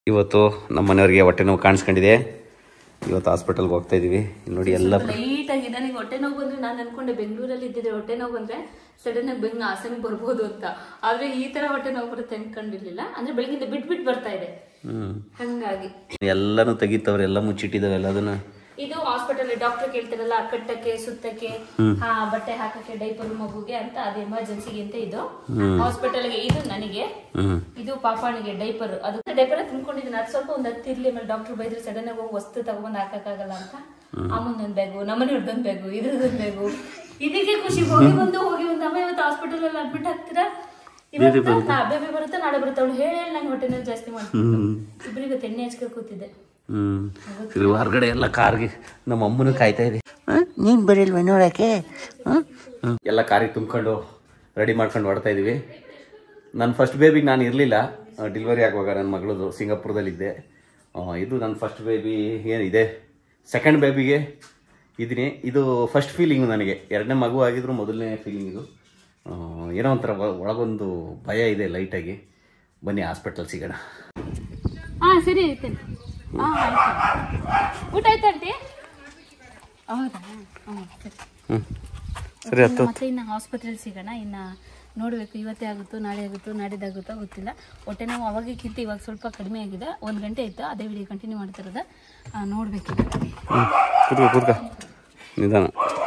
ಇವತ್ತು ನಮ್ಮ ಮನೆಯವ್ರಿಗೆ ಹೊಟ್ಟೆ ನೋವು ಕಾಣಿಸ್ಕೊಂಡಿದೆ ಇವತ್ತು ಹಾಸ್ಪಿಟಲ್ಗೆ ಹೋಗ್ತಾ ಇದೀವಿ ಇಲ್ಲಿ ನೋಡಿ ಎಲ್ಲ ಲೈಟ್ ಆಗಿ ನನಗೆ ಹೊಟ್ಟೆ ನೋವು ಬಂದ್ರೆ ನಾನು ಅನ್ಕೊಂಡೆ ಬೆಂಗಳೂರಲ್ಲಿ ಇದ್ದಿದ್ರೆ ಹೊಟ್ಟೆ ನೋವು ಬಂದ್ರೆ ಸಡನ್ ಆಗಿ ಬೆಂಗ್ ಹಾಸನ ಬರ್ಬೋದು ಅಂತ ಆದ್ರೆ ಈ ತರ ಹೊಟ್ಟೆ ನೋವು ಬರುತ್ತೆ ಅನ್ಕೊಂಡಿರ್ಲಿಲ್ಲ ಅಂದ್ರೆ ಬೆಳಗಿಂದ ಬಿಟ್ ಬಿಟ್ ಬರ್ತಾ ಇದೆ ಹ್ಮ್ ಹಂಗಾಗಿ ಎಲ್ಲನೂ ತೆಗಿತವ್ರೆ ಎಲ್ಲ ಮುಚ್ಚಿಟ್ಟಿದ್ದಾವೆ ಎಲ್ಲದನ್ನ ಇದು ಹಾಸ್ಪಿಟಲ್ ಡಾಕ್ಟರ್ ಕೇಳ್ತಾರಲ್ಲ ಕಟ್ಟಕ್ಕೆ ಸುತ್ತಕ್ಕೆ ಹಾ ಬಟ್ಟೆ ಹಾಕಕ್ಕೆ ಡೈಪರ್ ಮಗುಗೆ ಅಂತ ಅದು ಎಮರ್ಜೆನ್ಸಿಗೆ ಅಂತ ಇದು ಹಾಸ್ಪಿಟಲ್ಗೆ ಇದು ನನಗೆ ಹ್ಮ್ ಇದು ಪಾಪಾಣಿಗೆ ಡೈಪರ್ ಅದು ಡೈಪರ್ ತುಂಬ್ಕೊಂಡಿದ್ದೀನಿ ಅದು ಸ್ವಲ್ಪ ಒಂದು ಹತ್ತು ಇರ್ಲಿ ಆಮೇಲೆ ಡಾಕ್ಟರ್ ಬೈದ್ರೆ ಸಡನ್ ಆಗಿ ಹೋಗಿ ವಸ್ತು ತಗೊಂಡ್ ಹಾಕಕ್ಕಾಗಲ್ಲ ಅಂತ ಅಮ್ಮಂದೊಂದ್ ಬ್ಯಾಗು ನಮ್ಮನೆ ಹಿಡ್ದೊಂದ್ ಬ್ಯಾಗು ಇದ್ರದೊಂದ್ ಬ್ಯಾಗು ಇದಕ್ಕೆ ಖುಷಿ ಹೋಗಿ ಬಂದು ಹೋಗಿ ಒಂದು ಅಮ್ಮ ಇವತ್ತು ಹಾಸ್ಪಿಟಲ್ ಅಲ್ಲಿ ಅಡ್ಮಿಟ್ ಆಗ್ತೀರಾ ಇವತ್ತು ಬೇಬಿ ಬರುತ್ತೆ ನಾಳೆ ಬರುತ್ತೆ ಅವಳು ಹೇಳಿ ಹೇಳಿ ನಂಗೆ ಹೊಟ್ಟೆ ನೋವು ಜಾಸ್ತಿ ಮಾಡ್ತೀನಿ ಇಬ್ಬರಿಗೂ ಎಣ್ಣೆ ಹಚ್ಕೊ ಕೂತಿದ್ದೆ ಹ್ಮ್ ಇಲ್ಲಿ ಹೊರಗಡೆ ಎಲ್ಲ ಕಾರ್ಗೆ ನಮ್ಮ ಅಮ್ಮನೂ ಕಾಯ್ತಾ ಇದೆ ನೀನ್ ಬರಲ್ವ ನೋಡಕ್ಕೆ ಎಲ್ಲ ಕಾರಿಗೆ ತುಂಬ್ಕೊಂಡು ರೆಡಿ ಮಾಡ್ಕೊಂಡು ಹೊಡ್ತಾ ಇದೀವಿ ನನ್ನ ಫಸ್ಟ್ ಬೇಬಿಗೆ ನಾನು ಇರಲಿಲ್ಲ ಡೆಲಿವರಿ ಆಗುವಾಗ ನನ್ನ ಮಗಳದು ಸಿಂಗಾಪುರದಲ್ಲಿದ್ದೆ ಆ, ಇದು ನನ್ನ ಫಸ್ಟ್ ಬೇಬಿ ಏನಿದೆ ಸೆಕೆಂಡ್ ಬೇಬಿಗೆ ಇದೀನಿ ಇದು ಫಸ್ಟ್ ಫೀಲಿಂಗ್ ನನಗೆ ಎರಡನೇ ಮಗು ಆಗಿದ್ರು ಮೊದಲನೇ ಫೀಲಿಂಗ್ ಇದು ಆ, ಏನೋ ಒಂಥರ ಒ- ಒಳಗೊಂದು ಭಯ ಇದೆ ಲೈಟಾಗಿ ಬನ್ನಿ ಹಾಸ್ಪಿಟಲ್ ಸಿಗೋಣ ಹಾ ಸರಿ ಆಯ್ತೇನೆ ಹಾ ಆಯ್ತು ಊಟ ಆಯ್ತಂಟಿ ಹೌದಾ ಹ್ಮ್, ಸರಿ. ಹ್ಞೂ ಸರಿ ಹತ್ತು ಮತ್ತೆ ಇನ್ನು ಆಸ್ಪತ್ರೆಯಲ್ಲಿ ಸಿಗೋಣ ಇನ್ನ ನೋಡ್ಬೇಕು ಇವತ್ತೇ ಆಗುತ್ತೋ ನಾಳೆ ಆಗುತ್ತೋ ನಾಡಿದ್ದಾಗುತ್ತೋ ಗೊತ್ತಿಲ್ಲ ಹೊಟ್ಟೆ ನಾವು ಅವಾಗಕ್ಕಿಂತ ಇವಾಗ ಸ್ವಲ್ಪ ಕಡಿಮೆ ಆಗಿದೆ ಒಂದು ಗಂಟೆ ಇತ್ತು ಅದೇ ವಿಡಿಯೋ ಕಂಟಿನ್ಯೂ ಮಾಡ್ತಿರೋದ ನೋಡ್ಬೇಕು ಹ್ಞೂ ಕೂತ್ಕೋ ಕೂತ್ಕೋ ನಿಧಾನ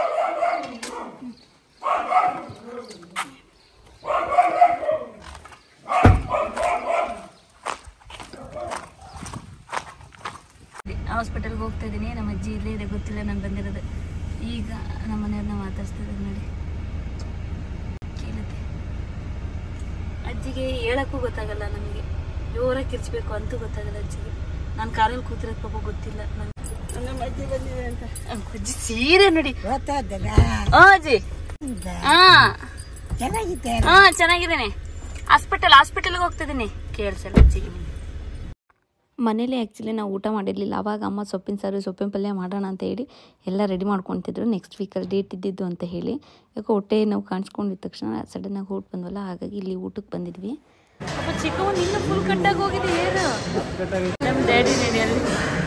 ಹಾಸ್ಪಿಟಲ್ಗೆ ಹೋಗ್ತಾ ಇದ್ದೀನಿ ನಮ್ಮ ಅಜ್ಜಿ ಇಲ್ಲೇ ಇದೆ ಗೊತ್ತಿಲ್ಲ ನಾನು ಬಂದಿರೋದು ಈಗ ನಮ್ಮ ಮನೆಯವ್ರನ್ನ ಮಾತಾಡ್ತಿದ್ದಾರೆ ನೋಡಿ ಕೇಳುತ್ತೆ ಅಜ್ಜಿಗೆ ಹೇಳಕ್ಕೂ ಗೊತ್ತಾಗಲ್ಲ ನನಗೆ ಜೋರಾಗಿ ಕಿರ್ಚ್ಬೇಕು ಅಂತೂ ಗೊತ್ತಾಗಲ್ಲ ಅಜ್ಜಿಗೆ ನಾನು ಕಾರಲ್ಲಿ ಕೂತಿರೋದು ಪಾಪ ಗೊತ್ತಿಲ್ಲ ನಂಗೆ ನಮ್ಮ ಅಜ್ಜಿ ಬಂದಿದೆ ಅಂತ ಅಜ್ಜಿ ಸೀರೆ ನೋಡಿ ಗೊತ್ತಾದ್ದಲ್ಲ ಆ, ಅಜ್ಜಿ ಹಾ ಚೆನ್ನಾಗಿದ್ದೆ ಹಾ ಚೆನ್ನಾಗಿದ್ದೇನೆ ಹಾಸ್ಪಿಟಲ್ ಹಾಸ್ಪಿಟಲ್ಗೆ ಹೋಗ್ತಿದ್ದೀನಿ ಕೇಳಿಸಲ್ಲ ಅಜ್ಜಿಗೆ ಮನೇಲಿ ಆ್ಯಕ್ಚುಲಿ ನಾವು ಊಟ ಮಾಡಿರಲಿಲ್ಲ ಆವಾಗ ಅಮ್ಮ ಸೊಪ್ಪಿನ ಸಾರು ಸೊಪ್ಪಿನ ಪಲ್ಯ ಮಾಡೋಣ ಅಂತ ಹೇಳಿ ಎಲ್ಲ ರೆಡಿ ಮಾಡ್ಕೊತಿದ್ರು ನೆಕ್ಸ್ಟ್ ವೀಕಲ್ಲಿ ಡೇಟ್ ಇದ್ದಿದ್ದು ಅಂತ ಹೇಳಿ ಯಾಕೋ ಹೊಟ್ಟೆ ನಾವು ಕಾಣಿಸ್ಕೊಂಡಿದ್ದ ತಕ್ಷಣ ಸಡನ್ನಾಗಿ ಊಟ ಬಂದ್ವಲ್ಲ ಹಾಗಾಗಿ ಇಲ್ಲಿ ಊಟಕ್ಕೆ ಬಂದಿದ್ವಿ ಒಬ್ಬ ಚಿಕ್ಕವನ್ ಇನ್ನು ಫುಲ್ ಕಟ್ಟಾಗಿ ಹೋಗಿದೆ ಏನು ನಮ್ಮ ಡ್ಯಾಡಿ ಅಲ್ಲಿ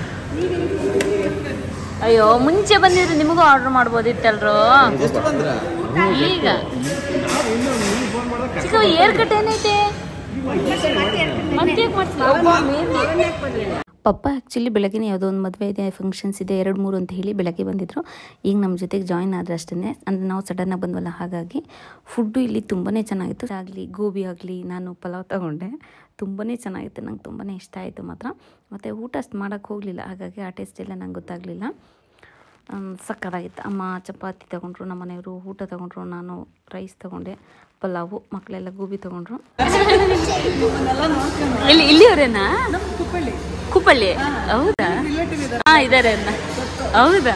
ಅಯ್ಯೋ ಮುಂಚೆ ಬಂದಿದ್ರೆ ನಿಮಗೂ ಆರ್ಡರ್ ಮಾಡ್ಬೋದಿತ್ತಲ್ರು ಈಗ ಚಿಕ್ಕವ ಏರ್ ಕಟ್ ಏನೈತೆ ಮತ್ತೆ ಯಾಕ್ ಮಾಡ್ಸಿಲ್ಲ? ಪಪ್ಪ ಆ್ಯಕ್ಚುಲಿ ಬೆಳಗ್ಗೆ ಯಾವುದೋ ಒಂದು ಮದುವೆ ಇದೆ ಫಂಕ್ಷನ್ಸ್ ಇದೆ ಎರಡು ಮೂರು ಅಂತ ಹೇಳಿ ಬೆಳಗ್ಗೆ ಬಂದಿದ್ರು ಈಗ ನಮ್ಮ ಜೊತೆಗೆ ಜಾಯಿನ್ ಆದ್ರೆ ಅಷ್ಟೇ ಅಂದರೆ ನಾವು ಸಡನ್ನಾಗಿ ಬಂದ್ವಲ್ಲ ಹಾಗಾಗಿ ಫುಡ್ಡು ಇಲ್ಲಿ ತುಂಬಾ ಚೆನ್ನಾಗಿತ್ತು ಆಗಲಿ ಗೋಬಿ ಆಗಲಿ ನಾನು ಪಲಾವ್ ತಗೊಂಡೆ ತುಂಬಾ ಚೆನ್ನಾಗಿತ್ತು ನಂಗೆ ತುಂಬಾ ಇಷ್ಟ ಆಯಿತು ಮಾತ್ರ ಮತ್ತು ಊಟ ಅಷ್ಟು ಮಾಡೋಕ್ಕೆ ಹೋಗಲಿಲ್ಲ ಹಾಗಾಗಿ ಆ ಟೇಸ್ಟ್ ಎಲ್ಲ ನಂಗೆ ಗೊತ್ತಾಗಲಿಲ್ಲ ಸಕ್ಕತ್ತಾಗಿತ್ತು ಅಮ್ಮ ಚಪಾತಿ ತಗೊಂಡ್ರು ನಮ್ಮ ಮನೆಯವರು ಊಟ ತಗೊಂಡ್ರು ನಾನು ರೈಸ್ ತಗೊಂಡೆ ಪಲಾವು ಮಕ್ಕಳೆಲ್ಲ ಗೋಬಿ ತಗೊಂಡ್ರು ಇಲ್ಲಿ ಇಲ್ಲಿಯವರೇನಾ ಕುಪ್ಪಳ್ಳಿ ಹೌದಾ ಹಾ ಇದಾರೆ ಅನ್ನ ಹೌದಾ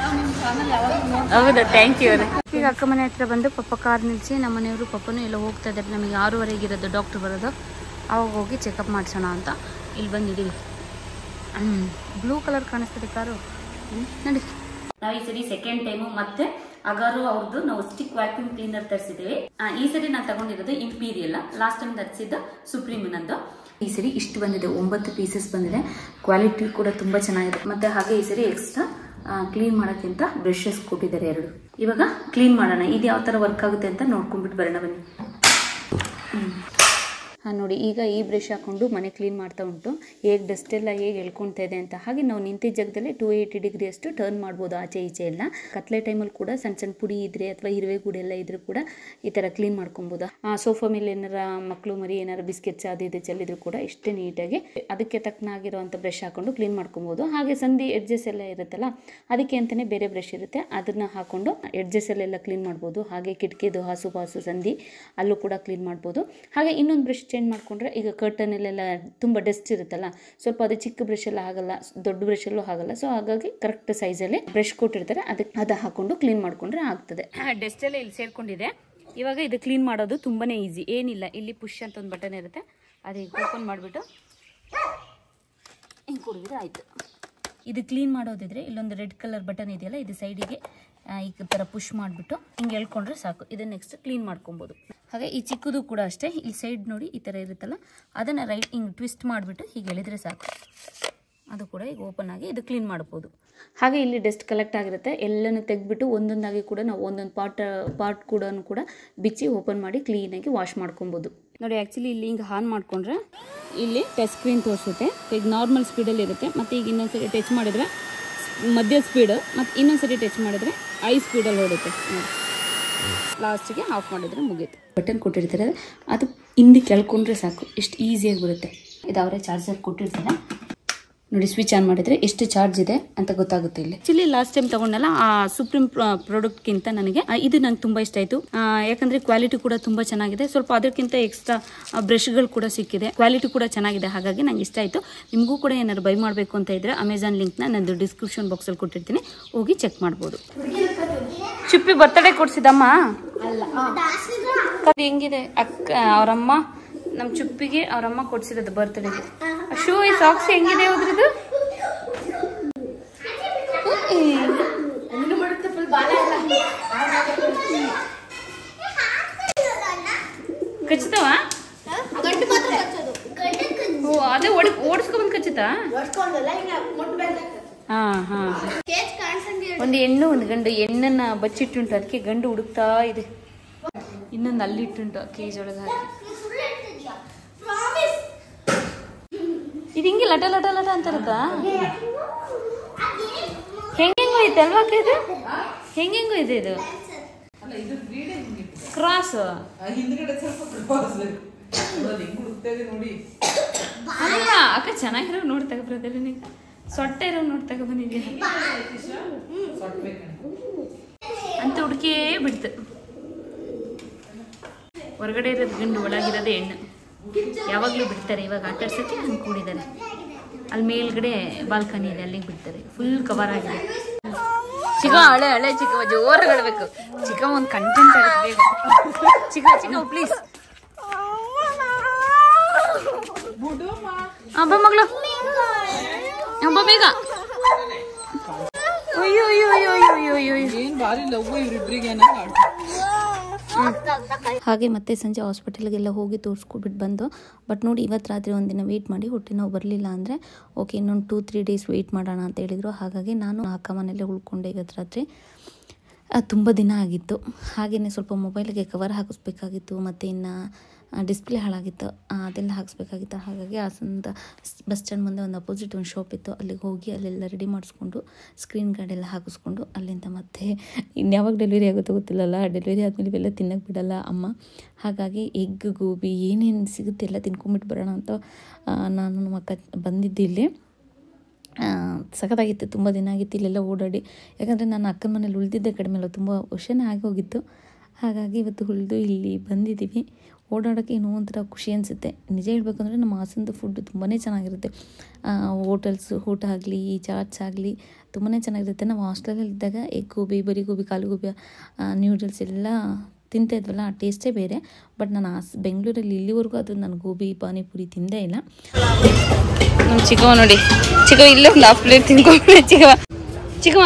ಹೌದಾ ಥ್ಯಾಂಕ್ ಯು ಈಗ ಅಕ್ಕ ಮನೆ ಹತ್ರ ಬಂದು ಪಪ್ಪ ಕಾರ್ ನಿಲ್ಲಿಸಿ ನಮ್ಮ ಮನೆಯವರು ಪಪ್ಪನೂ ಎಲ್ಲ ಹೋಗ್ತಾ ಇದ್ದಾರೆ ನಮಗೆ ಆರೂವರೆಗೆ ಇರೋದು ಡಾಕ್ಟರ್ ಬರೋದು ಅವಾಗ ಹೋಗಿ ಚೆಕಪ್ ಮಾಡಿಸೋಣ ಅಂತ ಇಲ್ಲಿ ಬಂದಿದ್ದೀವಿ ಹ್ಮ್ ಬ್ಲೂ ಕಲರ್ ಕಾಣಿಸ್ತದೆ ಕಾರು ಹ್ಮ್, ನಡಿ ನಾವು ಈ ಸರಿ ಸೆಕೆಂಡ್ ಟೈಮು ಮತ್ತೆ ಅಗಾರು ಅವ್ರದ್ದು ನಾವು ಸ್ಟಿಕ್ ವ್ಯಾಕ್ಯೂಮ್ ಕ್ಲೀನರ್ ತರಿಸಿದ್ದೀವಿ ಈ ಸರಿ ನಾನು ತಗೊಂಡಿರೋದು ಇಂಪೀರಿಯಲ್ ಲಾಸ್ಟ್ ಟೈಮ್ ತರಿಸಿದ್ದು ಸುಪ್ರೀಮ್ ನಂದು ಈ ಸರಿ ಇಷ್ಟು ಬಂದಿದೆ ಒಂಬತ್ತು ಪೀಸಸ್ ಬಂದಿದೆ ಕ್ವಾಲಿಟಿ ಕೂಡ ತುಂಬಾ ಚೆನ್ನಾಗಿದೆ ಮತ್ತೆ ಹಾಗೆ ಈ ಸರಿ ಎಕ್ಸ್ಟ್ರಾ ಕ್ಲೀನ್ ಮಾಡೋಕ್ಕಿಂತ ಬ್ರಷಸ್ ಕೊಟ್ಟಿದ್ದಾರೆ ಎರಡು ಇವಾಗ ಕ್ಲೀನ್ ಮಾಡೋಣ ಇದು ಯಾವ ಥರ ವರ್ಕ್ ಆಗುತ್ತೆ ಅಂತ ನೋಡ್ಕೊಂಡ್ಬಿಟ್ಟು ಬರೋಣ ಬನ್ನಿ ಹಾಂ ನೋಡಿ ಈಗ ಈ ಬ್ರಷ್ ಹಾಕೊಂಡು ಮನೆ ಕ್ಲೀನ್ ಮಾಡ್ತಾ ಉಂಟು ಹೇಗೆ ಡಸ್ಟ್ ಎಲ್ಲ ಹೇಗೆ ಎಳ್ಕೊಳ್ತಾ ಇದೆ ಅಂತ ಹಾಗೆ ನಾವು ನಿಂತಿದ್ದ ಜಾಗದಲ್ಲಿ ಟೂ ಏಯ್ಟಿ ಡಿಗ್ರಿ ಅಷ್ಟು ಟರ್ನ್ ಮಾಡ್ಬೋದು ಆಚೆ ಈಚೆ ಎಲ್ಲ ಕತ್ಲೆ ಟೈಮಲ್ಲಿ ಕೂಡ ಸಣ್ಣ ಸಣ್ಣ ಪುಡಿ ಇದ್ರೆ ಅಥವಾ ಇರುವೆ ಗೂಡು ಎಲ್ಲ ಇದ್ರೂ ಕೂಡ ಈ ಥರ ಕ್ಲೀನ್ ಮಾಡ್ಕೊಬೋದು ಆ ಸೋಫಾ ಮೇಲೆ ಏನಾರ ಮಕ್ಕಳು ಮರಿ ಏನಾರ ಬಿಸ್ಕೆಟ್ಸ್ ಅದು ಇದು ಚೆಲ್ಲಿದ್ರು ಕೂಡ ಇಷ್ಟೇ ನೀಟಾಗಿ ಅದಕ್ಕೆ ತಕ್ಕನಾಗಿರುವಂಥ ಬ್ರಷ್ ಹಾಕೊಂಡು ಕ್ಲೀನ್ ಮಾಡ್ಕೊಬೋದು ಹಾಗೆ ಸಂಧಿ ಎಡ್ಜಸ್ ಎಲ್ಲ ಇರುತ್ತಲ್ಲ ಅದಕ್ಕೆ ಅಂತಲೇ ಬೇರೆ ಬ್ರಷ್ ಇರುತ್ತೆ ಅದನ್ನು ಹಾಕೊಂಡು ಎಡ್ಜಸ್ ಅಲ್ಲೆಲ್ಲ ಕ್ಲೀನ್ ಮಾಡ್ಬೋದು ಹಾಗೆ ಕಿಟಕಿದು ಹಾಸು ಪಾಸು ಸಂಧಿ ಅಲ್ಲೂ ಕೂಡ ಕ್ಲೀನ್ ಮಾಡ್ಬೋದು ಹಾಗೆ ಇನ್ನೊಂದು ಬ್ರಷ್ ಚೇಂಜ್ ಮಾಡ್ಕೊಂಡ್ರೆ ಈಗ ಕರ್ಟನಲ್ಲೆಲ್ಲ ತುಂಬ ಡಸ್ಟ್ ಇರುತ್ತಲ್ಲ ಸ್ವಲ್ಪ ಅದು ಚಿಕ್ಕ ಬ್ರಷ್ ಎಲ್ಲ ಆಗಲ್ಲ ದೊಡ್ಡ ಬ್ರಷಲ್ಲೂ ಆಗಲ್ಲ ಸೊ ಹಾಗಾಗಿ ಕರೆಕ್ಟ್ ಸೈಜಲ್ಲಿ ಬ್ರಷ್ ಕೊಟ್ಟಿರ್ತಾರೆ ಅದಕ್ಕೆ ಅದು ಹಾಕೊಂಡು ಕ್ಲೀನ್ ಮಾಡ್ಕೊಂಡ್ರೆ ಆಗ್ತದೆ ಡಸ್ಟ್ ಎಲ್ಲ ಇಲ್ಲಿ ಸೇರ್ಕೊಂಡಿದೆ ಇವಾಗ ಇದು ಕ್ಲೀನ್ ಮಾಡೋದು ತುಂಬಾ ಈಸಿ ಏನಿಲ್ಲ ಇಲ್ಲಿ ಪುಷ್ ಅಂತ ಒಂದು ಬಟನ್ ಇರುತ್ತೆ ಅದು ಈಗ ಓಪನ್ ಮಾಡಿಬಿಟ್ಟು ಹಿಂಗೆ ಕುಡಿದ್ರೆ ಆಯಿತು ಇದು ಕ್ಲೀನ್ ಮಾಡೋದಿದ್ರೆ ಇಲ್ಲೊಂದು ರೆಡ್ ಕಲರ್ ಬಟನ್ ಇದೆಯಲ್ಲ ಇದು ಸೈಡಿಗೆ ಈ ಥರ ಪುಷ್ ಮಾಡಿಬಿಟ್ಟು ಹಿಂಗೆ ಎಳ್ಕೊಂಡ್ರೆ ಸಾಕು ಇದನ್ನ ನೆಕ್ಸ್ಟ್ ಕ್ಲೀನ್ ಮಾಡ್ಕೊಬೋದು ಹಾಗೆ ಈ ಚಿಕ್ಕದು ಕೂಡ ಅಷ್ಟೇ ಈ ಸೈಡ್ ನೋಡಿ ಈ ಥರ ಇರುತ್ತಲ್ಲ ಅದನ್ನು ರೈಟ್ ಹಿಂಗೆ ಟ್ವಿಸ್ಟ್ ಮಾಡಿಬಿಟ್ಟು ಹೀಗೆ ಎಳೆದ್ರೆ ಸಾಕು ಅದು ಕೂಡ ಈಗ ಓಪನ್ ಆಗಿ ಇದು ಕ್ಲೀನ್ ಮಾಡ್ಬೋದು ಹಾಗೆ ಇಲ್ಲಿ ಡಸ್ಟ್ ಕಲೆಕ್ಟ್ ಆಗಿರುತ್ತೆ ಎಲ್ಲನೂ ತೆಗೆದ್ಬಿಟ್ಟು ಒಂದೊಂದಾಗಿ ಕೂಡ ನಾವು ಒಂದೊಂದು ಪಾರ್ಟ್ ಪಾರ್ಟ್ ಕೂಡ ಕೂಡ ಬಿಚ್ಚಿ ಓಪನ್ ಮಾಡಿ ಕ್ಲೀನಾಗಿ ವಾಶ್ ಮಾಡ್ಕೊಬೋದು ನೋಡಿ ಆ್ಯಕ್ಚುಲಿ ಇಲ್ಲಿ ಹಿಂಗೆ ಆನ್ ಮಾಡಿಕೊಂಡ್ರೆ ಇಲ್ಲಿ ಟಚ್ ಸ್ಕ್ರೀನ್ ತೋರಿಸುತ್ತೆ ಈಗ ನಾರ್ಮಲ್ ಸ್ಪೀಡಲ್ಲಿ ಇರುತ್ತೆ ಮತ್ತು ಈಗ ಇನ್ನೊಂದ್ಸರಿ ಟಚ್ ಮಾಡಿದರೆ ಮಧ್ಯ ಸ್ಪೀಡ್ ಮತ್ತು ಇನ್ನೊಂದ್ಸರಿ ಟಚ್ ಮಾಡಿದರೆ ಐ ಸ್ಪೀಡಲ್ಲಿ ಓಡುತ್ತೆ ನೋಡಿ ಲಾಸ್ಟಿಗೆ ಆಫ್ ಮಾಡಿದರೆ ಮುಗೀತು ಬಟನ್ ಕೊಟ್ಟಿರ್ತಾರೆ ಅದು ಹಿಂದಕ್ಕೆ ಎಳ್ಕೊಂಡ್ರೆ ಸಾಕು ಎಷ್ಟು ಈಸಿಯಾಗಿ ಬರುತ್ತೆ ಇದು ಅವರೇ ಚಾರ್ಜರ್ ಕೊಟ್ಟಿರ್ತಾರೆ ನೋಡಿ ಸ್ವಿಚ್ ಆನ್ ಮಾಡಿದ್ರೆ ಎಷ್ಟು ಚಾರ್ಜ್ ಇದೆ ಅಂತ ಗೊತ್ತಾಗುತ್ತೆ ಇಲ್ಲಿ ಆಕ್ಚುಲಿ ಲಾಸ್ಟ್ ಟೈಮ್ ತಗೊಂಡಲ್ಲ ಆ ಸುಪ್ರೀಂ ಪ್ರಾಡಕ್ಟ್ಗಿಂತ ನನಗೆ ಆ, ಇದು ನಂಗೆ ತುಂಬಾ ಇಷ್ಟ ಆಯ್ತು ಆ, ಯಾಕಂದ್ರೆ ಕ್ವಾಲಿಟಿ ಕೂಡ ತುಂಬಾ ಚೆನ್ನಾಗಿದೆ ಸ್ವಲ್ಪ ಅದಕ್ಕಿಂತ ಎಕ್ಸ್ಟ್ರಾ ಬ್ರಷ್ಗಳು ಕೂಡ ಸಿಕ್ಕಿದೆ ಕ್ವಾಲಿಟಿ ಕೂಡ ಚೆನ್ನಾಗಿದೆ ಹಾಗಾಗಿ ನಂಗೆ ಇಷ್ಟ ಆಯ್ತು ನಿಮಗೂ ಕೂಡ ಏನಾದ್ರು ಬೈ ಮಾಡಬೇಕು ಅಂತ ಇದ್ರೆ ಅಮೆಝಾನ್ ಲಿಂಕ್ನ ನಂದು ಡಿಸ್ಕ್ರಿಪ್ಷನ್ ಬಾಕ್ಸಲ್ಲಿ ಕೊಟ್ಟಿರ್ತೀನಿ ಹೋಗಿ ಚೆಕ್ ಮಾಡ್ಬೋದು ಚಿಪ್ಪಿ ಬರ್ತಡೇ ಕೊಡ್ಸಿದಮ್ಮ ಅದು ಹೆಂಗಿದೆ ಅಕ್ಕ ಅವರಮ್ಮ ನಮ್ಮ ಚುಪ್ಪಿಗೆ ಅವರಮ್ಮ ಕೊಡ್ಸಿರೋದು ಬರ್ತ್ಡೇಗೆ ಶೂ ಈ ಸಾಕ್ಸ್ ಹೆಂಗಿದೆ ಹೋದ್ರದು ಕಚ್ಚುತ್ತವ ಓ ಅದೇ ಓಡಿ ಓಡಿಸ್ಕೊಂಡ್ ಕಚ್ಚುತ್ತಾ ಹಾ ಹಾ ಒಂದು ಹೆಣ್ಣು ಒಂದು ಗಂಡು ಹೆಣ್ಣನ್ನ ಬಚ್ಚಿಟ್ಟುಂಟು ಅದಕ್ಕೆ ಗಂಡು ಹುಡುಕ್ತಾ ಇದೆ ಇನ್ನೊಂದು ಅಲ್ಲಿಟ್ಟುಂಟು ಕೇಜ್ ಒಳಗೆ ಹಾಕಿ ಇದು ಹಿಂಗೆ ಲಟ ಲಟ ಲಟ ಅಂತ ಇರುತ್ತಾ ಹೆಂಗೆಂಗೋ ಐತೆ ಅಲ್ವಾ ಅಕ್ಕ ಇದು ಹೆಂಗೆಂಗೋ ಇದೆ ಇದು ಕ್ರಾಸ್ ಅಲ್ಲ ಅಕ್ಕ ಚೆನ್ನಾಗಿರೋ ನೋಡಿ ತಗೊಬ್ರದಲ್ಲಿ ನೀವು ಸೊಟ್ಟ ಇರೋ ನೋಡಿ ತಗೊಬಂದಿದ್ದೀಯ ಅಂತ ಹುಡುಕೇ ಬಿಡ್ತು ಹೊರಗಡೆ ಇರೋದು ಗಂಡು ಒಳಗಿರೋದೇ ಹೆಣ್ಣು ಯಾವಾಗಲೂ ಬಿಡ್ತಾರೆ ಇವಾಗ ಆಟ ಆಡ್ಸೋಕ್ಕೆ ಹಂಗೆ ಕೂಡಿದ್ದಾರೆ ಅಲ್ಲಿ ಮೇಲ್ಗಡೆ ಬಾಲ್ಕನಿ ಇದೆ ಅಲ್ಲಿಗೆ ಬಿಡ್ತಾರೆ ಫುಲ್ ಕವರ್ ಆಗಿದೆ ಚಿಕ್ಕ ಹಳೆ ಹಳೆ ಚಿಕ್ಕ ಜೋರಾಗಿ ಹೇಳ್ಬೇಕು ಚಿಕ್ಕ ಒಂದು ಕಂಟೆಂಟ್ ಆಗುತ್ತೆ ಬೇಗ ಚಿಕ್ಕ ಚಿಕ್ಕ ಪ್ಲೀಸ್ ಹಬ್ಬ ಮಗಳು ಹಬ್ಬ ಬೇಗ ಅಯ್ಯೋ ಅಯ್ಯೋ ಅಯ್ಯೋ ಅಯ್ಯೋ ಅಯ್ಯೋ ಅಯ್ಯೋ ಹಾಗೆ ಮತ್ತೆ ಸಂಜೆ ಹಾಸ್ಪಿಟಲ್ಗೆಲ್ಲ ಹೋಗಿ ತೋರಿಸ್ಕೊಬಿಟ್ಟು ಬಂದು ಬಟ್ ನೋಡಿ ಇವತ್ತು ರಾತ್ರಿ ಒಂದಿನ ವೆಯ್ಟ್ ಮಾಡಿ ಹೊಟ್ಟೆ ನೋವು ಬರಲಿಲ್ಲ ಅಂದರೆ ಓಕೆ ಇನ್ನೊಂದು ಟೂ ತ್ರೀ ಡೇಸ್ ವೆಯ್ಟ್ ಮಾಡೋಣ ಅಂತ ಹೇಳಿದರು ಹಾಗಾಗಿ ನಾನು ಅಕ್ಕ ಮನೇಲೆ ಉಳ್ಕೊಂಡೆ ಇವತ್ತು ರಾತ್ರಿ ತುಂಬ ದಿನ ಆಗಿತ್ತು ಹಾಗೆಯೇ ಸ್ವಲ್ಪ ಮೊಬೈಲ್ಗೆ ಕವರ್ ಹಾಕಿಸ್ಬೇಕಾಗಿತ್ತು ಮತ್ತು ಇನ್ನು ಡಿಸ್ಪ್ಲೇ ಹಾಳಾಗಿತ್ತು ಆ, ಅದೆಲ್ಲ ಹಾಕಿಸ್ಬೇಕಾಗಿತ್ತು ಹಾಗಾಗಿ ಹಾಸನದ ಬಸ್ ಸ್ಟ್ಯಾಂಡ್ ಮುಂದೆ ಒಂದು ಅಪೋಸಿಟ್ ಒಂದು ಶಾಪ್ ಇತ್ತು ಅಲ್ಲಿಗೆ ಹೋಗಿ ಅಲ್ಲೆಲ್ಲ ರೆಡಿ ಮಾಡಿಸ್ಕೊಂಡು ಸ್ಕ್ರೀನ್ ಗಾರ್ಡ್ ಎಲ್ಲ ಹಾಕಿಸ್ಕೊಂಡು ಅಲ್ಲಿಂದ ಮತ್ತೆ ಇನ್ಯಾವಾಗ ಡೆಲಿವರಿ ಆಗುತ್ತೋ ಗೊತ್ತಿಲ್ಲಲ್ಲ ಡೆಲಿವರಿ ಆದಮೇಲೆ ಇವೆಲ್ಲ ತಿನ್ನಕ್ಕೆ ಬಿಡಲ್ಲ ಅಮ್ಮ ಹಾಗಾಗಿ ಎಗ್ ಗೋಬಿ ಏನೇನು ಸಿಗುತ್ತೆ ಎಲ್ಲ ತಿನ್ಕೊಂಬಿಟ್ಟು ಬರೋಣ ಅಂತ ಆ, ನಾನು ನಮ್ಮ ಅಕ್ಕ ಬಂದಿದ್ದೆ ಇಲ್ಲಿ ಆ, ಸಖತ್ತಾಗಿತ್ತು ತುಂಬ ದಿನ ಆಗಿತ್ತು ಇಲ್ಲೆಲ್ಲ ಓಡಾಡಿ ಯಾಕಂದರೆ ನಾನು ಅಕ್ಕನ ಮನೇಲಿ ಉಳಿದಿದ್ದೆ ಕಡಿಮೆ ಅಲ್ಲ ತುಂಬ ವರ್ಷನೇ ಆಗಿ ಹೋಗಿತ್ತು ಹಾಗಾಗಿ ಇವತ್ತು ಉಳಿದು ಇಲ್ಲಿ ಬಂದಿದ್ದೀವಿ ಓಡಾಡೋಕ್ಕೆ ಏನೋ ಒಂಥರ ಖುಷಿ ಅನಿಸುತ್ತೆ ನಿಜ ಹೇಳ್ಬೇಕು ಅಂದರೆ ನಮ್ಮ ಹಾಸನದ ಫುಡ್ ತುಂಬಾ ಚೆನ್ನಾಗಿರುತ್ತೆ ಹೋಟೆಲ್ಸ್ ಊಟ ಆಗಲಿ ಚಾಟ್ಸ್ ಆಗಲಿ ತುಂಬಾ ಚೆನ್ನಾಗಿರುತ್ತೆ ನಾವು ಹಾಸ್ಟೆಲಲ್ಲಿ ಇದ್ದಾಗ ಎಗ್ ಗೋಬಿ ಬರಿ ಗೋಬಿ ಕಾಲು ಗೋಬಿ ನ್ಯೂಡಲ್ಸ್ ಎಲ್ಲ ತಿಂತಾ ಇದ್ವಲ್ಲ ಆ ಟೇಸ್ಟೇ ಬೇರೆ ಬಟ್ ನಾನು ಹಾಸ್ ಬೆಂಗಳೂರಲ್ಲಿ ಇಲ್ಲಿವರೆಗೂ ಅದು ನಾನು ಗೋಬಿ ಪಾನಿಪುರಿ ತಿಂದೇ ಇಲ್ಲ ನಮ್ಮ ಚಿಕ್ಕವ ನೋಡಿ ಚಿಕ್ಕವ ಇಲ್ಲೇ ಒಂದು ಹಾಫ್ ಪ್ಲೇಟ್ ತಿನ್ಕೊಂಡ್ರೆ ಚಿಕ್ಕವ ಚಿಕ್ಕವ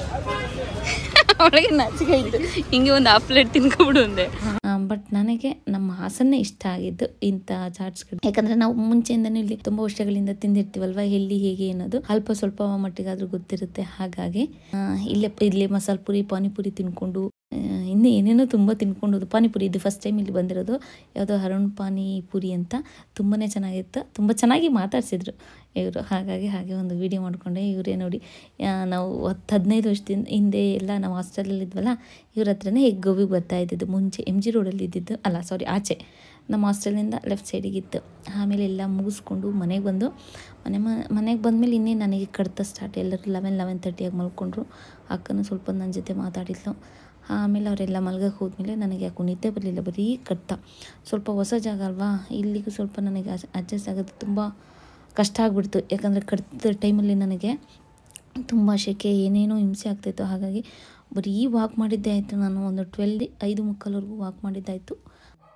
ಅವಳಿಗೆ ನಾಚಿಕೆ ಇತ್ತು ಹಿಂಗೆ ಒಂದು ಹಾಫ್ ಪ್ಲೇಟ್ ತಿನ್ಕೊಬಿಡು ಅಂದೆ ಬಟ್ ನನಗೆ ನಮ್ಮ ಹಾಸನ್ನೇ ಇಷ್ಟ ಆಗಿದ್ದು ಇಂಥ ಚಾಟ್ಸ್ಗಳು ಯಾಕಂದ್ರೆ ನಾವು ಮುಂಚೆಯಿಂದನೂ ಇಲ್ಲಿ ತುಂಬಾ ವರ್ಷಗಳಿಂದ ತಿಂದಿರ್ತೀವಲ್ವಾ ಎಲ್ಲಿ ಹೇಗೆ ಅನ್ನೋದು ಅಲ್ಪ ಸ್ವಲ್ಪ ಮಟ್ಟಿಗಾದ್ರೂ ಗೊತ್ತಿರುತ್ತೆ ಹಾಗಾಗಿ ಆ, ಇಲ್ಲೇ ಇಲ್ಲಿ ಮಸಾಲೆ ಪುರಿ ಪಾನಿಪುರಿ ತಿನ್ಕೊಂಡು ಆ, ಇನ್ನು ಏನೇನೋ ತುಂಬ ತಿನ್ಕೊಂಡು ಪಾನಿಪುರಿ ಇದು ಫಸ್ಟ್ ಟೈಮ್ ಇಲ್ಲಿ ಬಂದಿರೋದು ಯಾವುದೋ ಅರುಣ್ ಪಾನಿಪುರಿ ಅಂತ ತುಂಬಾ ಚೆನ್ನಾಗಿತ್ತು ತುಂಬ ಚೆನ್ನಾಗಿ ಮಾತಾಡ್ಸಿದ್ರು ಇವರು ಹಾಗಾಗಿ ಹಾಗೆ ಒಂದು ವಿಡಿಯೋ ಮಾಡಿಕೊಂಡೆ ಇವರೇ ನೋಡಿ ಆ, ನಾವು ಹತ್ತು ಹದಿನೈದು ವರ್ಷದಿಂದ ಹಿಂದೆ ಎಲ್ಲ ನಾವು ಹಾಸ್ಟೆಲಲ್ಲಿ ಇದ್ವಲ್ಲ ಇವ್ರ ಹತ್ರನೇ ಎಗ್ ಗೋಬಿಗೆ ಬರ್ತಾ ಇದ್ದಿದ್ದು ಮುಂಚೆ ಎಮ್ ಜಿ ರೋಡಲ್ಲಿ ಇದ್ದಿದ್ದು ಅಲ್ಲ ಸಾರಿ ಆಚೆ ನಮ್ಮ ಹಾಸ್ಟೆಲಿಂದ ಲೆಫ್ಟ್ ಸೈಡಿಗಿತ್ತು ಆಮೇಲೆ ಎಲ್ಲ ಮುಗಿಸ್ಕೊಂಡು ಮನೆಗೆ ಬಂದು ಮನೆ ಮನೆಗೆ ಬಂದಮೇಲೆ ಇನ್ನೇ ನನಗೆ ಕಡ್ತ ಸ್ಟಾರ್ಟ್ ಎಲ್ಲರೂ ಲೆವೆನ್ ಲೆವೆನ್ ತರ್ಟಿಯಾಗಿ ಮಲ್ಕೊಂಡ್ರು ಅಕ್ಕನೂ ಸ್ವಲ್ಪ ನನ್ನ ಜೊತೆ ಮಾತಾಡಿದ್ಲು ಆಮೇಲೆ ಅವರೆಲ್ಲ ಮಲ್ಗಕ್ಕೆ ಹೋದ್ಮೇಲೆ ನನಗೆ ಯಾಕೋ ನಿದ್ದೆ ಬರಲಿಲ್ಲ ಬರೀ ಕಡ್ತ ಸ್ವಲ್ಪ ಹೊಸ ಜಾಗ ಅಲ್ವಾ ಇಲ್ಲಿಗೂ ಸ್ವಲ್ಪ ನನಗೆ ಅಡ್ಜಸ್ಟ್ ಆಗೋದು ತುಂಬ ಕಷ್ಟ ಆಗಿಬಿಡ್ತು ಯಾಕಂದರೆ ಕಡ್ತ ಟೈಮಲ್ಲಿ ನನಗೆ ತುಂಬ ಸೆಕೆ ಏನೇನೋ ಹಿಂಸೆ ಆಗ್ತಾಯಿತ್ತು ಹಾಗಾಗಿ ಬರೀ ವಾಕ್ ಮಾಡಿದ್ದೇ ಆಯಿತು ನಾನು ಒಂದು ಟ್ವೆಲ್ ಐದು ಮುಕ್ಕಾಲ್ವರೆಗೂ ವಾಕ್ ಮಾಡಿದ್ದಾಯಿತು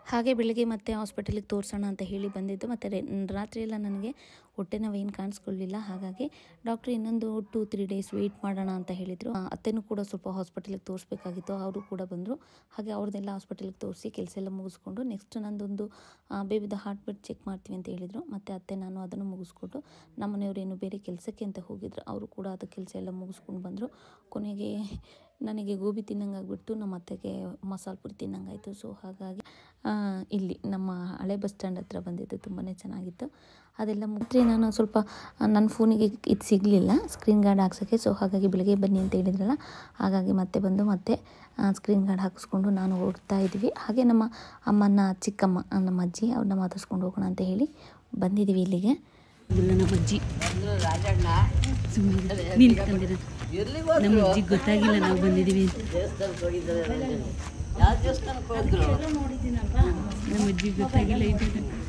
ಹಾಗೆ ಬೆಳಿಗ್ಗೆ ಮತ್ತೆ ಹಾಸ್ಪಿಟಲಿಗೆ ತೋರಿಸೋಣ ಅಂತ ಹೇಳಿ ಬಂದಿದ್ದು ಮತ್ತು ರಾತ್ರಿ ಎಲ್ಲ ನನಗೆ ಹೊಟ್ಟೆ ನೋವೇನು ಕಾಣಿಸ್ಕೊಳ್ಳಿಲ್ಲ ಹಾಗಾಗಿ ಡಾಕ್ಟ್ರ್ ಇನ್ನೊಂದು ಟೂ ತ್ರೀ ಡೇಸ್ ವೆಯ್ಟ್ ಮಾಡೋಣ ಅಂತ ಹೇಳಿದರು ಆ, ಅತ್ತೆನೂ ಕೂಡ ಸ್ವಲ್ಪ ಹಾಸ್ಪಿಟಲಿಗೆ ತೋರಿಸ್ಬೇಕಾಗಿತ್ತು ಅವರು ಕೂಡ ಬಂದರು ಹಾಗೆ ಅವ್ರದ್ದೆಲ್ಲ ಹಾಸ್ಪಿಟಲಿಗೆ ತೋರಿಸಿ ಕೆಲಸ ಎಲ್ಲ ಮುಗಿಸ್ಕೊಂಡು ನೆಕ್ಸ್ಟ್ ನಂದೊಂದು ಬೇಬಿದ ಹಾರ್ಟ್ ಬೀಟ್ ಚೆಕ್ ಮಾಡ್ತೀವಿ ಅಂತ ಹೇಳಿದರು ಮತ್ತು ಅತ್ತೆ ನಾನು ಅದನ್ನು ಮುಗಿಸ್ಕೊಟ್ಟು ನಮ್ಮ ಮನೆಯವರೇನು ಬೇರೆ ಕೆಲಸಕ್ಕೆ ಅಂತ ಹೋಗಿದ್ರು ಅವರು ಕೂಡ ಅದು ಕೆಲಸ ಎಲ್ಲ ಮುಗಿಸ್ಕೊಂಡು ಬಂದರು ಕೊನೆಗೆ ನನಗೆ ಗೋಬಿ ತಿನ್ನಂಗಾಗ್ಬಿಟ್ಟು ನಮ್ಮ ಅತ್ತೆಗೆ ಮಸಾಲೆ ಪುರಿ ತಿನ್ನಂಗಾಯಿತು ಸೊ ಹಾಗಾಗಿ ಆ, ಇಲ್ಲಿ ನಮ್ಮ ಹಳೆ ಬಸ್ ಸ್ಟ್ಯಾಂಡ್ ಹತ್ರ ಬಂದಿದ್ದು ತುಂಬಾ ಚೆನ್ನಾಗಿತ್ತು ಅದೆಲ್ಲ ಮುಗಿದ್ರೆ ನಾನು ಸ್ವಲ್ಪ ಆ, ನನ್ನ ಫೋನಿಗೆ ಇದು ಸಿಗಲಿಲ್ಲ ಸ್ಕ್ರೀನ್ ಗಾರ್ಡ್ ಹಾಕ್ಸೋಕ್ಕೆ ಸೊ ಹಾಗಾಗಿ ಬೆಳಗ್ಗೆ ಬನ್ನಿ ಅಂತ ಹೇಳಿದ್ರಲ್ಲ ಹಾಗಾಗಿ ಮತ್ತೆ ಬಂದು ಮತ್ತೆ ಸ್ಕ್ರೀನ್ ಗಾರ್ಡ್ ಹಾಕಿಸ್ಕೊಂಡು ನಾನು ಹೊರಡ್ತಾ ಇದ್ವಿ ಹಾಗೆ ನಮ್ಮ ಅಮ್ಮನ ಚಿಕ್ಕಮ್ಮ ಆ, ನಮ್ಮ ಅಜ್ಜಿ ಅವ್ರನ್ನ ಮಾತಾಡ್ಸ್ಕೊಂಡು ಹೋಗೋಣ ಅಂತ ಹೇಳಿ ಬಂದಿದ್ದೀವಿ ಇಲ್ಲಿಗೆ ನಮ್ಮ ಅಜ್ಜಿ ಸುಮ್ಮನೆ ನೀನು ತಂದಿರೋದು ನಮ್ಮ ಅಜ್ಜಿಗೆ ಗೊತ್ತಾಗಿಲ್ಲ ನಾವು ಬಂದಿದ್ದೀವಿ ಅಂತ ನಮ್ಮ ಅಜ್ಜಿಗೆ ಗೊತ್ತಾಗಿಲ್ಲ ಇದು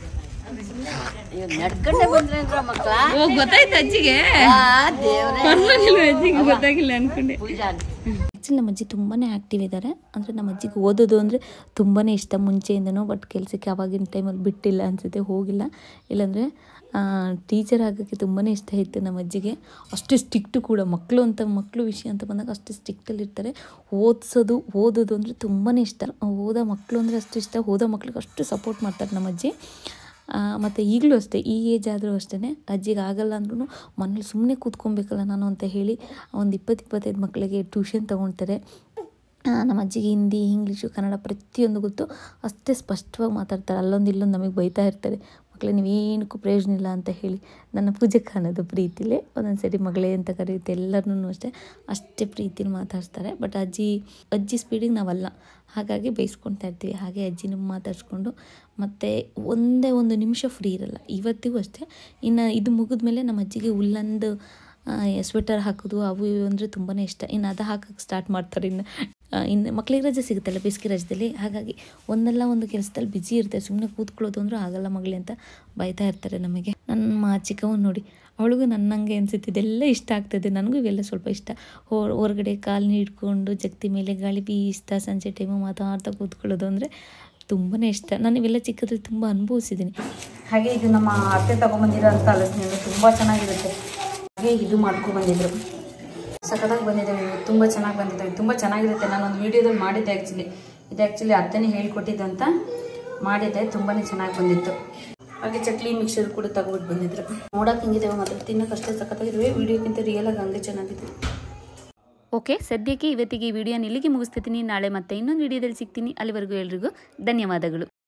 ನಡ್ಕೊಂಡೆ ಬಂದ್ರೆ ಅಂದ್ರ ಮಕ್ಕಳ ಓ ಗೊತ್ತಾಯ್ತು ಅಜ್ಜಿಗೆ ಪರವಾಗಿಲ್ಲ ಅಜ್ಜಿಗೆ ಗೊತ್ತಾಗಿಲ್ಲ ಅನ್ಕೊಂಡೆ ಆ್ಯಕ್ಚುಲಿ ನಮ್ಮ ಅಜ್ಜಿ ತುಂಬಾ ಆ್ಯಕ್ಟಿವ್ ಇದ್ದಾರೆ ಅಂದರೆ ನಮ್ಮ ಅಜ್ಜಿಗೆ ಓದೋದು ಅಂದರೆ ತುಂಬಾ ಇಷ್ಟ ಮುಂಚೆಯಿಂದನೂ ಬಟ್ ಕೆಲಸಕ್ಕೆ ಆವಾಗಿನ ಟೈಮಲ್ಲಿ ಬಿಟ್ಟಿಲ್ಲ ಅನಿಸುತ್ತೆ ಹೋಗಿಲ್ಲ ಇಲ್ಲಾಂದರೆ ಟೀಚರ್ ಆಗೋಕ್ಕೆ ತುಂಬಾ ಇಷ್ಟ ಇತ್ತು ನಮ್ಮ ಅಜ್ಜಿಗೆ ಅಷ್ಟೇ ಸ್ಟ್ರಿಕ್ಟು ಕೂಡ ಮಕ್ಕಳು ಅಂತ ಮಕ್ಕಳು ವಿಷಯ ಅಂತ ಬಂದಾಗ ಅಷ್ಟೇ ಸ್ಟ್ರಿಕ್ಟಲ್ಲಿ ಇರ್ತಾರೆ ಓದಿಸೋದು ಓದೋದು ಅಂದರೆ ತುಂಬಾ ಇಷ್ಟ ಓದೋ ಮಕ್ಕಳು ಅಂದರೆ ಅಷ್ಟು ಇಷ್ಟ ಓದೋ ಮಕ್ಳಿಗೆ ಅಷ್ಟು ಸಪೋರ್ಟ್ ಮಾಡ್ತಾರೆ ನಮ್ಮ ಅಜ್ಜಿ ಮತ್ತು ಈಗಲೂ ಅಷ್ಟೇ ಈ ಏಜ್ ಆದರೂ ಅಷ್ಟೇ ಅಜ್ಜಿಗೆ ಆಗಲ್ಲ ಅಂದ್ರೂ ಮನೇಲಿ ಸುಮ್ಮನೆ ಕೂತ್ಕೊಬೇಕಲ್ಲ ನಾನು ಅಂತ ಹೇಳಿ ಒಂದು ಇಪ್ಪತ್ತು ಇಪ್ಪತ್ತೈದು ಮಕ್ಕಳಿಗೆ ಟ್ಯೂಷನ್ ತೊಗೊಳ್ತಾರೆ ಆ, ನಮ್ಮ ಅಜ್ಜಿಗೆ ಹಿಂದಿ ಇಂಗ್ಲೀಷು ಕನ್ನಡ ಪ್ರತಿಯೊಂದು ಗೊತ್ತು ಅಷ್ಟೇ ಸ್ಪಷ್ಟವಾಗಿ ಮಾತಾಡ್ತಾರೆ ಅಲ್ಲೊಂದು ಇಲ್ಲೊಂದು ನಮಗೆ ಬೈತಾ ಇರ್ತಾರೆ ಮಕ್ಕಳೇ ನೀವೇನಕ್ಕೂ ಪ್ರಯೋಜನ ಇಲ್ಲ ಅಂತ ಹೇಳಿ ನನ್ನ ಪೂಜೆಗೆ ಅನ್ನೋದು ಪ್ರೀತಿಲೇ ಒಂದೊಂದು ಸರಿ ಮಗಳೇ ಅಂತ ಕರೆಯುತ್ತೆ ಎಲ್ಲರನ್ನೂ ಅಷ್ಟೇ ಅಷ್ಟೇ ಪ್ರೀತಿಲಿ ಮಾತಾಡ್ಸ್ತಾರೆ ಬಟ್ ಅಜ್ಜಿ ಅಜ್ಜಿ ಸ್ಪೀಡಿಗೆ ನಾವಲ್ಲ ಹಾಗಾಗಿ ಬೈಸ್ಕೊಳ್ತಾ ಇರ್ತೀವಿ ಹಾಗೆ ಅಜ್ಜಿನೂ ಮಾತಾಡಿಸ್ಕೊಂಡು ಮತ್ತು ಒಂದೇ ಒಂದು ನಿಮಿಷ ಫ್ರೀ ಇರಲ್ಲ ಇವತ್ತಿಗೂ ಅಷ್ಟೇ ಇನ್ನು ಇದು ಮುಗಿದ್ಮೇಲೆ ನಮ್ಮ ಅಜ್ಜಿಗೆ ಉಲ್ಲಂದು ಸ್ವೆಟರ್ ಹಾಕೋದು ಅವು ಇವು ಅಂದರೆ ತುಂಬಾ ಇಷ್ಟ ಇನ್ನು ಅದು ಹಾಕಕ್ಕೆ ಸ್ಟಾರ್ಟ್ ಮಾಡ್ತಾರೆ ಇನ್ನು ಆ, ಇನ್ನು ಮಕ್ಳಿಗೆ ರಜೆ ಸಿಗುತ್ತಲ್ಲ ಬೇಸಿಗೆ ರಜದಲ್ಲಿ ಹಾಗಾಗಿ ಒಂದಲ್ಲ ಒಂದು ಕೆಲಸದಲ್ಲಿ ಬ್ಯುಸಿ ಇರ್ತಾರೆ ಸುಮ್ಮನೆ ಕೂತ್ಕೊಳ್ಳೋದು ಅಂದರೂ ಆಗಲ್ಲ ಮಗಳೇ ಅಂತ ಬೈತಾ ಇರ್ತಾರೆ ನಮಗೆ ನಮ್ಮ ಚಿಕ್ಕವನು ನೋಡಿ ಅವಳಿಗೂ ನನ್ನಂಗೆ ಅನ್ಸುತ್ತೆ ಇದೆಲ್ಲ ಇಷ್ಟ ಆಗ್ತದೆ ನನಗೂ ಇವೆಲ್ಲ ಸ್ವಲ್ಪ ಇಷ್ಟ ಹೊರ ಹೊರಗಡೆ ಕಾಲು ಹಿಡ್ಕೊಂಡು ಜಗತಿ ಮೇಲೆ ಗಾಳಿ ಬೀಸ್ತಾ ಸಂಜೆ ಟೈಮು ಮಾತಾಡ್ತಾ ಕೂತ್ಕೊಳ್ಳೋದು ಅಂದರೆ ತುಂಬಾ ಇಷ್ಟ ನಾನು ಇವೆಲ್ಲ ಚಿಕ್ಕದ್ರಲ್ಲಿ ತುಂಬ ಅನುಭವಿಸಿದ್ದೀನಿ ಹಾಗೆ ಇದು ನಮ್ಮ ಅತ್ತೆ ತಗೊಂಬಂದಿರೋ ಅಂತ ಅಲಸನೆ ತುಂಬ ಚೆನ್ನಾಗಿರುತ್ತೆ ಹಾಗೆ ಇದು ಮಾಡ್ಕೊಂಡು ಬಂದಿದ್ರು ಸಖತ್ತಾಗಿ ಬಂದಿದ್ದಾವೆ ಇವು ತುಂಬ ಚೆನ್ನಾಗಿ ಬಂದಿದ್ದಾವೆ ತುಂಬ ಚೆನ್ನಾಗಿರುತ್ತೆ ನಾನು ಒಂದು ವೀಡಿಯೋದಲ್ಲಿ ಮಾಡಿದ್ದೆ ಆ್ಯಕ್ಚುಲಿ ಇದು ಆ್ಯಕ್ಚುಲಿ ಅತ್ತೆನೇ ಹೇಳ್ಕೊಟ್ಟಿದ್ದು ಅಂತ ಮಾಡಿದ್ದೆ ತುಂಬಾ ಚೆನ್ನಾಗಿ ಬಂದಿತ್ತು ಹಾಗೆ ಚಕ್ಲಿ ಮಿಕ್ಸರ್ ಕೂಡ ತಗೊಬಿಟ್ಟು ಬಂದಿದ್ರು ನೋಡಕ್ಕೆ ಹಿಂಗಿದ್ದಾವೆ ಮಾತ್ರ ತಿನ್ನೋಕೆ ಅಷ್ಟೇ ಸಖತ್ತಾಗಿದ್ದಾವೆ ವೀಡಿಯೋಕ್ಕಿಂತ ರಿಯಲಾಗಿ ಹಂಗೆ ಚೆನ್ನಾಗಿದೆ ಓಕೆ ಸದ್ಯಕ್ಕೆ ಇವತ್ತಿಗೆ ಈ ವಿಡಿಯೋನ ಇಲ್ಲಿಗೆ ಮುಗಿಸ್ತಿದ್ದೀನಿ ನಾಳೆ ಮತ್ತೆ ಇನ್ನೊಂದು ವಿಡಿಯೋದಲ್ಲಿ ಸಿಗ್ತೀನಿ ಅಲ್ಲಿವರೆಗೂ ಎಲ್ರಿಗೂ ಧನ್ಯವಾದಗಳು